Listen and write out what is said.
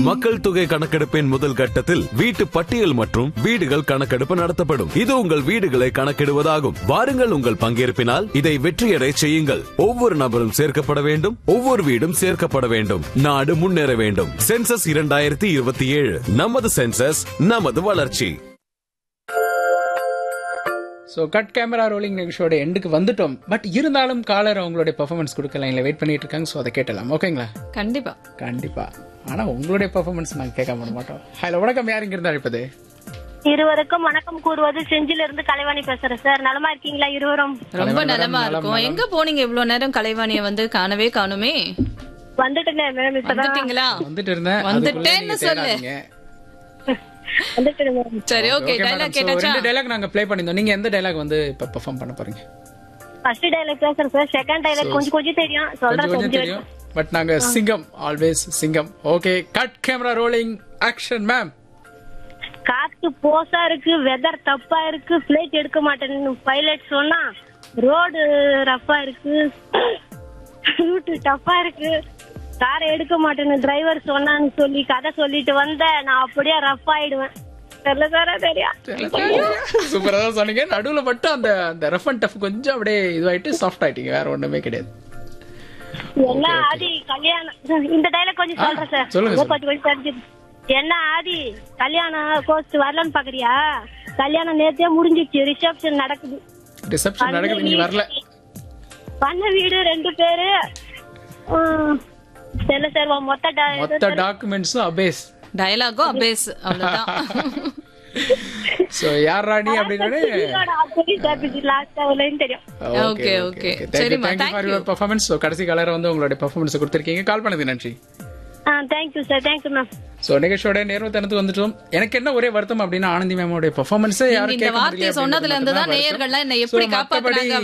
மக்கள் தொகை கணக்கெடுப்பின் முதல் கட்டத்தில் வீட்டு பட்டியல் மற்றும் வீடுகள் கணக்கெடுப்பு நடத்தப்படும் இது உங்கள் வீடுகளை கணக்கிடுவதாகும் வாருங்கள் உங்கள் பங்கேற்பினால் இதை வெற்றியடை செய்யுங்கள் ஒவ்வொரு நபரும் சேர்க்கப்பட வேண்டும் ஒவ்வொரு வீடும் சேர்க்கப்பட வேண்டும் நாடு முன்னேற வேண்டும் சென்சஸ் இரண்டாயிரத்தி இருபத்தி ஏழு நமது சென்சஸ் நமது வளர்ச்சி ஸோ கட் கேமரா ரோலிங் நிகழ்ச்சியோட எண்டுக்கு வந்துட்டோம் பட் இருந்தாலும் காலர் அவங்களுடைய பெர்ஃபார்மன்ஸ் கொடுக்கல இல்லை வெயிட் பண்ணிட்டு இருக்காங்க ஸோ அதை கேட்டலாம் ஓகேங்களா கண்டிப்பா கண்டிப்பா ஆனா உங்களுடைய பெர்ஃபார்மன்ஸ் நாங்க கேட்க விட மாட்டோம் ஹலோ வணக்கம் யார் இங்க இருந்தா இருப்பது இருவருக்கும் வணக்கம் கூறுவது செஞ்சில இருந்து கலைவாணி பேசுறேன் சார் நலமா இருக்கீங்களா இருவரும் ரொம்ப நலம், நலமா நலம், இருக்கும் நலம். எங்க போனீங்க இவ்வளவு நேரம் கலைவாணிய வந்து காணவே காணுமே வந்துட்டேன் மேம் இப்பதான் வந்துட்டீங்களா வந்துட்டு இருந்தேன் வந்துட்டேன்னு அதுக்குள்ள சொல்லு. நீங்க தேடாதீங்க. வந்துட்டேன் மேம் சரி okay Okay, madam. Dialogue So, கேட்டாச்சா ரெண்டு டைலாக் நாங்க ப்ளே பண்ணிருந்தோம் நீங்க எந்த டைலாக் வந்து இப்ப பெர்ஃபார்ம் பண்ண போறீங்க ஃபர்ஸ்ட் டைலாக் பேசுறேன் சார் செகண்ட் டைலாக் கொஞ்சம் கொஞ்சம் தெரியும் கொஞ்சம் சொல்றேன் கொஞ்சம் கொஞ்சம் தெரியும் பட் நாங்க சிங்கம் ஆல்வேஸ் சிங்கம் okay cut camera rolling action ma'am காத்து போசா இருக்கு வெதர் தப்பா இருக்கு பிளைட் எடுக்க மாட்டேன்னு பைலட் சொன்னா ரோடு ரஃப்பா இருக்கு ரூட் டஃப்பா இருக்கு காரை எடுக்க மாட்டேன்னு டிரைவர் சொன்னான்னு சொல்லி கதை சொல்லிட்டு வந்த நான் அப்படியே ரஃப் ஆயிடுவேன் தெரியல சாரா தெரியா சூப்பரா தான் சொன்னீங்க நடுவுல மட்டும் அந்த அந்த ரஃப் அண்ட் டஃப் கொஞ்சம் அப்படியே இதுவாயிட்டு சாஃப்ட் ஆயிட்டீங்க வேற ஒண்ணுமே கிடையாது என்ன ஆதி கல்யாணம் இந்த டைலாக் கொஞ்சம் சொல்றேன் சார் சொல்லுங்க, இதை கொஞ்சம் கொஞ்சம் தெரிஞ்சு என்ன ஆதி கல்யாணம் கோஸ்ட் வரலன்னு பாக்குறியா கல்யாணம் நேத்தே முடிஞ்சிச்சு ரிசப்ஷன் நடக்குது ரிசப்ஷன் நடக்குது நீ வரல பண்ண வீடு ரெண்டு பேரு உம், தெரியல சார் உன் மொத்த ட- மொத்த டாக்குமெண்ட்ஸும் அபேஸ் டயலாகோ அபேஸ் அவ்வளவுதான் சோ யார் ராணி அப்படின்னு ஹீரோட opposite opposite last ஆ உள்ளதுன்னு தெரியும் Okay, okay. சரிம்மா, thank you thank for you. Your performance so கடைசி கலர் வந்து உங்களுடைய பெர்ஃபார்மன்ஸ் கொடுத்துருக்கீங்க கால் பண்ணது நன்றி ஆ thank you sir thank you ma'am so நிகழ்ச்சியோட நேர்வத்தனத்துக்கு வந்துட்டோம் எனக்கு என்ன ஒரே வருத்தம் அப்படின்னா ஆனந்தி மேமோட பெர்ஃபார்மன்ஸே யாரும் இந்த கேட்க வார்த்தையை முடியல சொன்னதுல இருந்து தான் அப்படின்றது நேயர்கள்லாம் என்னை வருத்தம். எப்படி So, மத்தபடி காப்பாத்துறாங்க